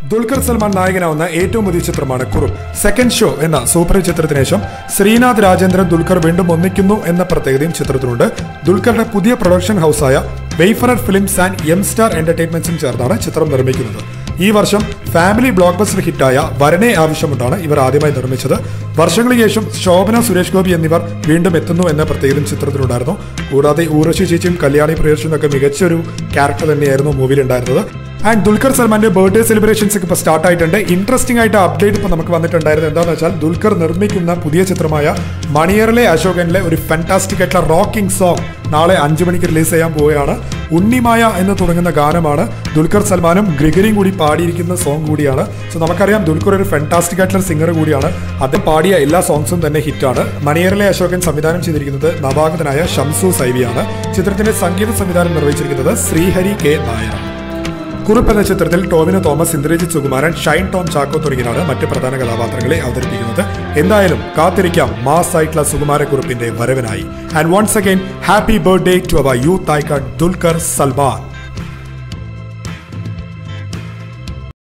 ദുൽഖർ സൽമാൻ നായകനാവുന്ന ഏറ്റവും പുതിയ ചിത്രമാണ് കുറുപ്പ് സെക്കൻഡ് ഷോ എന്ന സൂപ്പർ ഹിറ്റ് ചിത്രത്തിന് ശേഷം ശ്രീനാഥ് രാജേന്ദ്രൻ ദുൽഖർ വീണ്ടും ഒന്നിക്കുന്നു എന്ന പ്രത്യേകതയും ചിത്രത്തിനുണ്ട് ദുൽഖറിന്റെ പുതിയ പ്രൊഡക്ഷൻ ഹൗസായ Wayfarer films and M star എന്റർടൈൻമെന്റ്സും ചേർന്നാണ് ചിത്രം നിർമ്മിക്കുന്നത് ഈ വർഷം ഫാമിലി ബ്ലോക്ക് ബസ്റ്റർ ഹിറ്റായ വരനെ ആവശ്യമുണ്ടാണ് ഇവർ ആദ്യമായി നിർമ്മിച്ചത് വർഷങ്ങൾക്ക് ശേഷം ശോഭന സുരേഷ് ഗോപി എന്നിവർ വീണ്ടും എത്തുന്നു എന്ന പ്രത്യേകതയും ചിത്രത്തിലുണ്ടായിരുന്നു കൂടാതെ ഊർവശി ചേച്ചിയും കല്യാണി പ്രിയർഷനും ഒക്കെ മികച്ചൊരു ക്യാരക്ടർ തന്നെയായിരുന്നു മൂവിയിൽ ഉണ്ടായിരുന്നത് ആൻഡ് ദുൽഖർ സൽമാന്റെ ബർത്ത്ഡേ സെലിബ്രേഷൻസ് ഒക്കെ ഇപ്പോൾ സ്റ്റാർട്ട് ആയിട്ടുണ്ട് ഇൻട്രസ്റ്റിംഗ് ആയിട്ട് അപ്ഡേറ്റ് ഇപ്പോൾ നമുക്ക് വന്നിട്ടുണ്ടായിരുന്നത് എന്താണെന്ന് വെച്ചാൽ ദുൽഖർ നിർമ്മിക്കുന്ന പുതിയ ചിത്രമായ മണിയറിലെ അശോകനിലെ ഒരു ഫാന്റാസ്റ്റിക് ആയിട്ടുള്ള റോക്കിംഗ് സോങ് നാളെ അഞ്ചു മണിക്ക് റിലീസ് ചെയ്യാൻ പോവുകയാണ് ഉണ്ണിമായ എന്ന് തുടങ്ങുന്ന ഗാനമാണ് ദുൽഖർ സൽമാനും ഗ്രിഗരിയും കൂടി പാടിയിരിക്കുന്ന സോങ് കൂടിയാണ് സോ നമുക്കറിയാം ദുൽഖർ ഒരു ഫാന്റാസ്റ്റിക് ആയിട്ടുള്ള സിംഗർ കൂടിയാണ് അദ്ദേഹം പാടിയ എല്ലാ സോങ്സും തന്നെ ഹിറ്റാണ് മണിയറിലെ അശോകൻ സംവിധാനം ചെയ്തിരിക്കുന്നത് നവാഗതനായ ഷംസു സൈവിയാണ് ചിത്രത്തിന്റെ സംഗീത സംവിധാനം നിർവഹിച്ചിരിക്കുന്നത് ശ്രീഹരി കെ നായരാണ് കുറുപ്പ് എന്ന ചിത്രത്തിൽ ടോമിനോ തോമസ് ഇന്ദ്രജിത് സുകുമാരൻ ഷൈൻ ടോം ചാക്കോ തുടങ്ങിയവരാണ് മറ്റ് പ്രധാന കഥാപാത്രങ്ങളെ അവതരിപ്പിക്കുന്നത് എന്തായാലും കാത്തിരിക്കാം മാസ് ആയിട്ടുള്ള സുകുമാരക്കുറുപ്പിന്റെ വരവിനായി and once again happy birthday to our youth icon Dulquer Salman